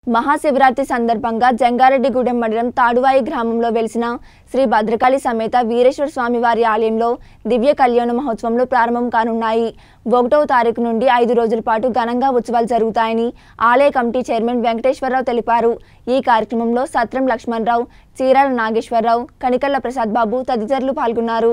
మహాశివరాత్రి సందర్భంగా జంగారెడ్డిగూడెం మండలం తాడువాయి గ్రామంలో వెలిసిన శ్రీ భద్రకాళి సమేత వీరేశ్వర స్వామి వారి ఆలయంలో దివ్య కళ్యాణ మహోత్సవంలో ప్రారంభం కానున్నాయి ఒకటవ తారీఖు నుండి ఐదు రోజుల పాటు ఘనంగా ఉత్సవాలు జరుగుతాయని ఆలయ కమిటీ చైర్మన్ వెంకటేశ్వరరావు తెలిపారు ఈ కార్యక్రమంలో సత్రం లక్ష్మణరావు చీరాల నాగేశ్వరరావు కనికల్ల ప్రసాద్ బాబు తదితరులు పాల్గొన్నారు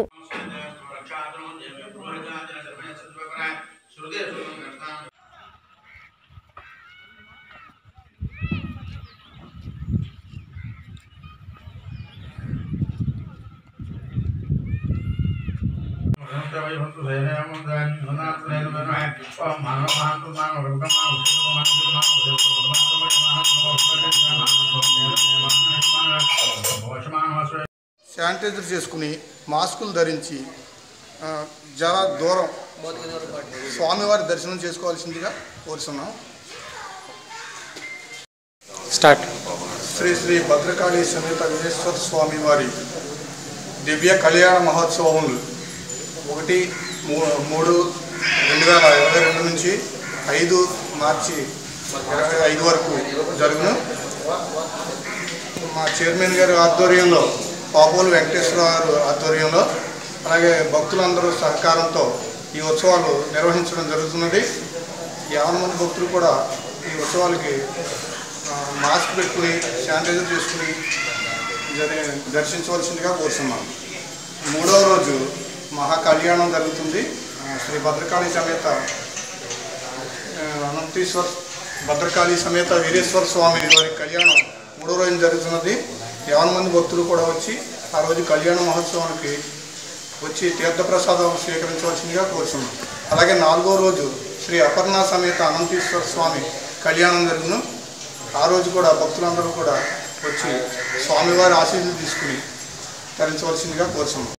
శానిటైజర్ చేసుకుని మాస్కులు ధరించి ఆ, జర దూరం స్వామివారి దర్శనం చేసుకోవాల్సిందిగా కోరుతున్నాం స్టార్ట్ శ్రీ శ్రీ భద్రకాళి సమేత విజయేశ్వర స్వామి వారి దివ్య కళ్యాణ మహోత్సవములు ఒకటి మూ- మూడు రెండు వేల ఇరవై రెండు నుంచి ఐదు మార్చి ఇరవై ఐదు వరకు జరుగును మా చైర్మన్ గారి ఆధ్వర్యంలో పాపోలు వెంకటేశ్వర గారు ఆధ్వర్యంలో అలాగే భక్తులందరూ సహకారంతో ఈ ఉత్సవాలు నిర్వహించడం జరుగుతున్నది యాభై మంది భక్తులు కూడా ఈ ఉత్సవాలకి ఆ, మాస్క్ పెట్టుకుని శానిటైజర్ చేసుకుని జరి దర్శించవలసిందిగా కోరుతున్నాం మూడవ రోజు మహా కళ్యాణం జరుగుతుంది ఆ, శ్రీ భద్రకాళి సమేత ఆ, అనంతీశ్వర్ భద్రకాళి సమేత వీరేశ్వర స్వామి వారి కళ్యాణం మూడో రోజు జరుగుతున్నది యావన మంది భక్తులు కూడా వచ్చి ఆ రోజు కళ్యాణ మహోత్సవానికి వచ్చి తీర్థప్రసాదం స్వీకరించవలసిందిగా కోరుతున్నాం అలాగే నాలుగో రోజు శ్రీ అపర్ణ సమేత అనంతీశ్వర స్వామి కళ్యాణం జరుగును ఆ రోజు కూడా భక్తులందరూ కూడా వచ్చి స్వామివారి ఆశీస్సులు తీసుకుని తరించవలసిందిగా కోరుతున్నాం